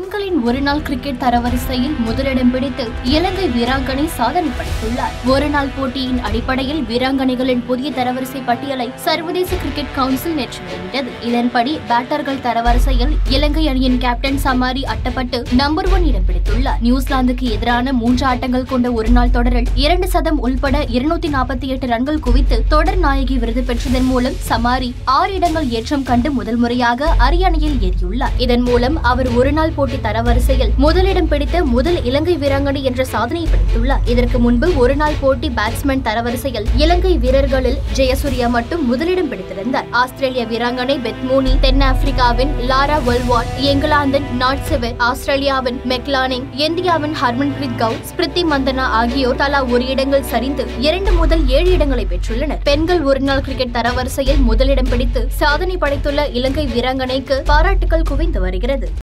பெண்களின் ஒருநாள் கிரிக்கெட் தரவரிசையில் முதலிடம் பிடித்து இலங்கை வீராங்கனை சாதனை படைத்துள்ளார் ஒருநாள் போட்டியின் அடிப்படையில் வீராங்கனைகளின் புதிய தரவரிசை பட்டியலை சர்வதேச கிரிக்கெட் கவுன்சில் நேற்று வெளியிட்டது இதன்படி பேட்டர்கள் தரவரிசையில் இலங்கை அணியின் captain Chamari Athapaththu number one இடம் பிடித்துள்ளார் நியூசிலாந்துக்கு எதிரான மூன்று ஆட்டங்கள் கொண்ட ஒருநாள் தொடரில் இரண்டு சதம் உள்பட இருநூத்தி நாற்பத்தி எட்டு ரன்கள் குவித்து தொடர் நாயகி விருது பெற்றதன் மூலம் சமாரி ஆறு இடங்கள் ஏற்றம் கண்டு முதல் முறையாக அரியணையில் ஏறியுள்ளார் இதன் மூலம் அவர் ஒருநாள் போட்டி தரவரிசையில் முதலிடம் பிடித்த முதல் இலங்கை வீராங்கனை என்ற சாதனையை படைத்துள்ளார் இதற்கு முன்பு ஒருநாள் போட்டி பேட்ஸ்மேன் தரவரிசையில் இலங்கை வீரர்களில் ஜெயசூர்யா மட்டும் முதலிடம் பிடித்திருந்தார் ஆஸ்திரேலிய வீராங்கனை பெத்மூனி தென்னாப்பிரிக்காவின் லாரா வெல்வாட் இங்கிலாந்தின் நாட் செவர் ஆஸ்திரேலியாவின் மெக்லானிங் இந்தியாவின் ஹர்மன்பிரீத் கவுர் ஸ்பிரித்தி மந்தனா ஆகியோர் தலா ஒரு இடங்கள் சரிந்து இரண்டு முதல் ஏழு இடங்களை பெற்றுள்ளனர் பெண்கள் ஒருநாள் கிரிக்கெட் தரவரிசையில் முதலிடம் பிடித்து சாதனை படைத்துள்ள இலங்கை வீராங்கனைக்கு பாராட்டுகள் குவிந்து வருகிறது